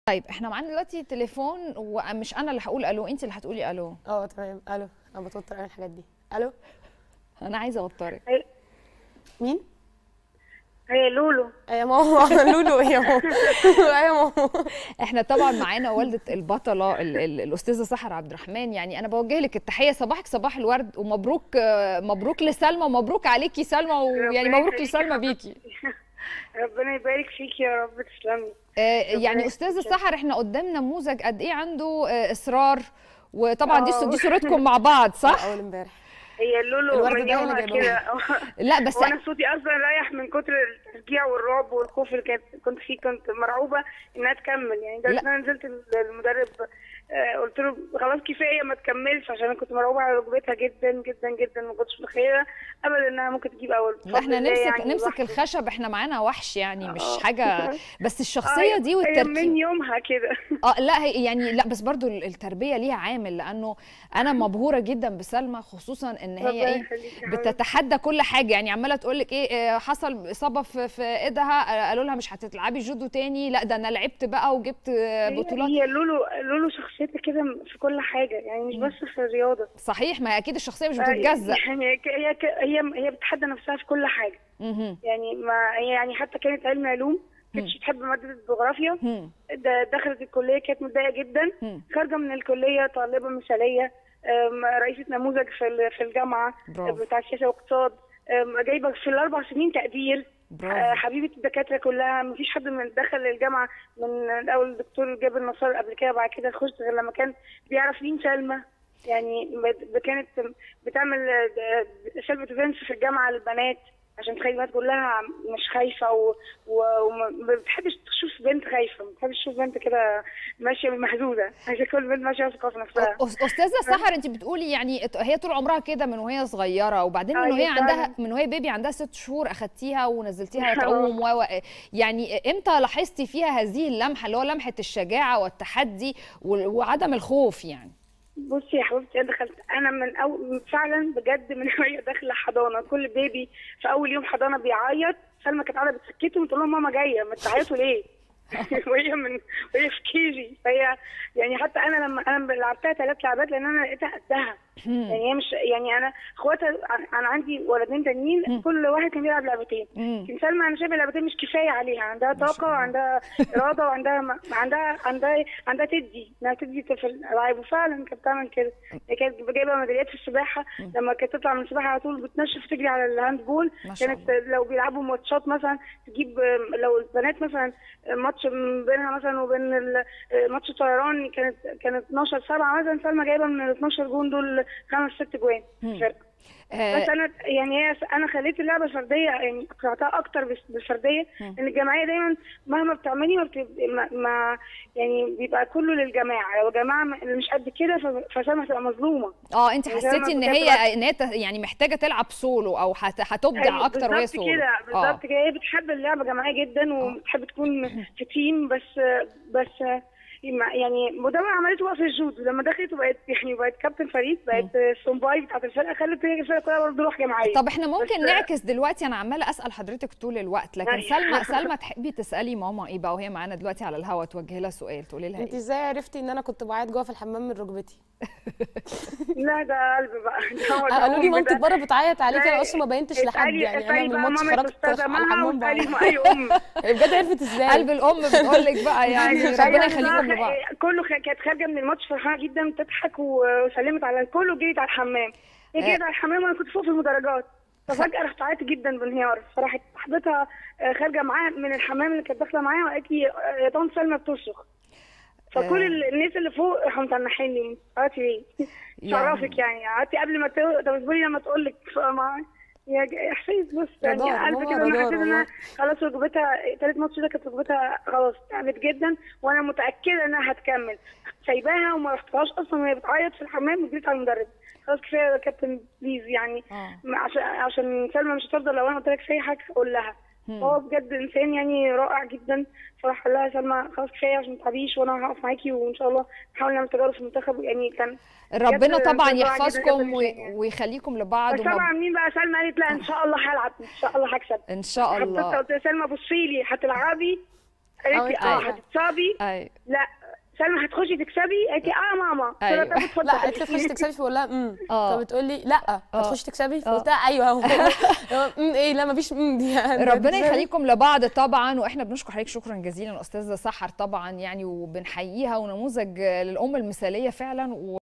طيب احنا معانا دلوقتي تليفون ومش انا اللي هقول الو انت اللي هتقولي الو اه تمام الو انا بتوتر قوي الحاجات دي الو انا عايزه اوترك مين هي لولو يا ماما لولو يا ماما يا ماما احنا طبعا معانا والده البطله ال ال الاستاذه سحر عبد الرحمن يعني انا بوجه لك التحيه صباحك صباح الورد ومبروك آه، مبروك لسلمى ومبروك عليكي سلمى ويعني ربنا مبروك يخليكي لسلمى يا بيكي ربنا يبارك فيكي يا رب تسلمي آه، ربنا يعني استاذه سحر احنا قدام نموذج قد ايه عنده آه، اصرار وطبعا دي آه. دي صورتكم مع بعض صح اول امبارح هي لولو الورد من ده هي اللي يومها جايباه كده لا بس وانا صوتي اصلا رايح من كتر التشجيع والرعب والخوف اللي كانت كنت فيه كنت مرعوبه انها تكمل يعني ده لا. انا نزلت المدرب آه، قلت له خلاص كفايه ما تكملش عشان انا كنت مرعوبه على ركبتها جدا جدا جدا ما كنتش متخيله ابدا انها ممكن تجيب اول لا احنا بفضل الله نمسك يعني نمسك الواحد- الخشب احنا معانا وحش يعني مش آه. حاجه بس الشخصيه آه، دي هي والتركيب من يومها كده اه لا هي يعني لا بس برضو التربيه ليها عامل لانه انا مبهوره جدا بسلمى خصوصا ان هي ربنا ايه يخليكي يا حبيبتي. بتتحدى كل حاجه يعني عماله تقول لك ايه آه، حصل اصابه في في ايدها آه، قالوا لها مش هتلعبي جودو تاني لا ده انا لعبت بقى وجبت آه، هي- بطولات هي لولو لولو شخصيتها كده في كل حاجه يعني مش بس في الرياضه صحيح ما هي اكيد الشخصيه مش آه، بتتجزأ يعني هي ك- هي ك- هي هي بتتحدى نفسها في كل حاجه مهم. يعني ما هي يعني حتى كانت علم علوم كانتش بتحب ماده الجغرافيا مم. د- دخلت الكليه كانت متضايقه جدا مم. خارجه من الكليه طالبه مثاليه أم، رئيسه نموذج في ال- في الجامعه برافو. بتاع سياسه واقتصاد أم، جايبه في الاربع سنين تقدير برافو. آه، حبيبه الدكاتره كلها مفيش حد من دخل الجامعه من الاول الدكتور جابر نصار قبل كده بعد كده خش غير لما كان بيعرف مين سلمى يعني ب- كانت بتعمل سيلف ديفنس في الجامعه للبنات عشان تخلي البنات كلها مش خايفه و- و- وما بتحبش تشوف بنت خايفه ما بتحبش تشوف بنت كده ماشيه مهزوزه عايزه كل بنت ماشيه واثقه في نفسها أس- استاذه سحر انت بتقولي يعني ات- هي طول عمرها كده من وهي صغيره وبعدين من آه، وهي هي عندها فعلاً. من وهي بيبي عندها ست شهور اخدتيها ونزلتيها آه. تعوم و و- يعني امتى لاحظتي فيها هذه اللمحه اللي هو لمحه الشجاعه والتحدي وال- وعدم الخوف يعني بصي يا حبيبتي انا دخلت انا من أول فعلا بجد من وهي داخله حضانه كل بيبي في اول يوم حضانه بيعيط سلمى كانت قاعده بتسكته وتقول لهم ماما جايه ما تعيطوا ليه؟ وهي من وهي في كيجي فهي يعني حتى انا لما انا لعبتها ثلاث لعبات لان انا لقيتها قدها يعني هي مش يعني انا اخواتها انا عندي ولدين تانيين كل واحد كان بيلعب لعبتين مم. لكن سلمى انا شايفه لعبتين مش كفايه عليها عندها شاء طاقه الله. وعندها اراده وعندها م- عندها عندها عندها تدي انها تدي في الالعاب وفعلا كانت بتعمل كده هي كانت جايبه ميداليات في السباحه لما كانت تطلع من السباحه على طول بتنشف تجري على الهاند بول ما شاء كانت لو بيلعبوا ماتشات مثلا تجيب لو البنات مثلا ماتش بينها مثلا وبين ال- ماتش طيران كانت كانت 12 7 مثلا سلمى جايبه من ال 12 جون دول خمس ست جوان في الفرقه آه، بس انا يعني هي انا خليت اللعبه فرديه يعني قطعتها اكتر بس- بالفرديه لان الجماعيه دايما مهما بتعملي ما, بت... ما... ما يعني بيبقى كله للجماعه لو جماعه م- اللي مش قد كده ف- فسلمى هتبقى مظلومه اه انت يعني زي حسيتي ما ان كنت هي ان هي ت- يعني محتاجه تلعب سولو او هت- هتبدع أيوة، اكتر وهي بالظبط سولو كده اه بالظبط كده هي بتحب اللعبه جماعيه جدا وبتحب تكون في تيم بس بس يعني وده بقى عملته بقى في الجودو لما دخلت وبقت يعني بقت كابتن فريق بقت السومباي بتاعت الفرقه خلت هي الفرقه كلها برضه روح جماعيه طب احنا ممكن بس- نعكس دلوقتي انا عماله اسال حضرتك طول الوقت لكن أيوة. سلمى سلمى تحبي تسالي ماما ايه بقى وهي معانا دلوقتي على الهوا توجهي لها سؤال تقولي لها انت ايه ازاي عرفتي ان انا كنت بعيط جوه في الحمام من ركبتي لا ده قلب بقى ده هو ده قالوا لي أم مامتك ده. بره بتعيط عليكي انا اصلا ما بينتش لحد اسألي- يعني انا اسألي من بقى الماتش مامة خرجت أستاذة على مها الحمام واسألي بعيط أي أم هي بجد عرفت ازاي قلب الام بتقول لك بقى يعني يعني ربنا فهي يخليكم بقى لبعض كله خ- كانت خارجه من الماتش فرحانه جدا بتضحك وسلمت على الكل وجريت على الحمام هي جريت على الحمام وانا كنت فوق في المدرجات ففجاه رحت عيطت جدا بانهيار فراحت صاحبتها آه، خارجه معاها من الحمام اللي كانت داخله معاها وقالت لي آه، يا طنط سلمى بتصرخ فكل آه. ال- الناس اللي فوق راحوا متنحيني قالت لي ايه شرفك يعني قعدتي قبل ما تقول طب اصبري لما تقول لك فما يا ج- احساس بص يعني رضا، قلب ماما كده انا رضا حسيت والله. انها خلاص ركبتها تالت ماتش ده كانت ركبتها خلاص تعبت جدا وانا متاكده انها هتكمل سايباها وما رحتهاش اصلا وهي بتعيط في الحمام وجريت على المدرب خلاص كفايه يا كابتن بليز يعني آه. ما- عشان عشان سلمى مش هترضى لو انا قلت لك في اي حاجه اقول لها هو بجد انسان يعني رائع جدا فراح قال لها سلمى خلاص كفايه عشان ما تتعبيش وانا هقف معاكي وان شاء الله نحاول نعمل تجارب في المنتخب يعني كان ربنا بجد طبعا رائع جداً يحفظكم جداً و- يعني. ويخليكم لبعض بس ومب- طبعا مين بقى سلمى قالت لا ان شاء الله هلعب ان شاء الله هكسب ان شاء حتى الله قلت لها سلمى بصي لي هتلعبي قالت لي اه أيوة. هتتصابي ايوه لا سلمى هتخشي تكسبي قالت لي اه يا ماما قلت لها أيوة. طب اتفضلي. لا قالت لي تخشي تكسبي فبقول لها امم آه. فبتقول لي لا هتخشي تكسبي آه. فقلت لها ايوه امم ايه لا مفيش امم دي يعني ربنا يخليكم لبعض طبعا واحنا بنشكر حضرتك شكرا جزيلا استاذه سحر طبعا يعني وبنحييها ونموذج للام المثاليه فعلا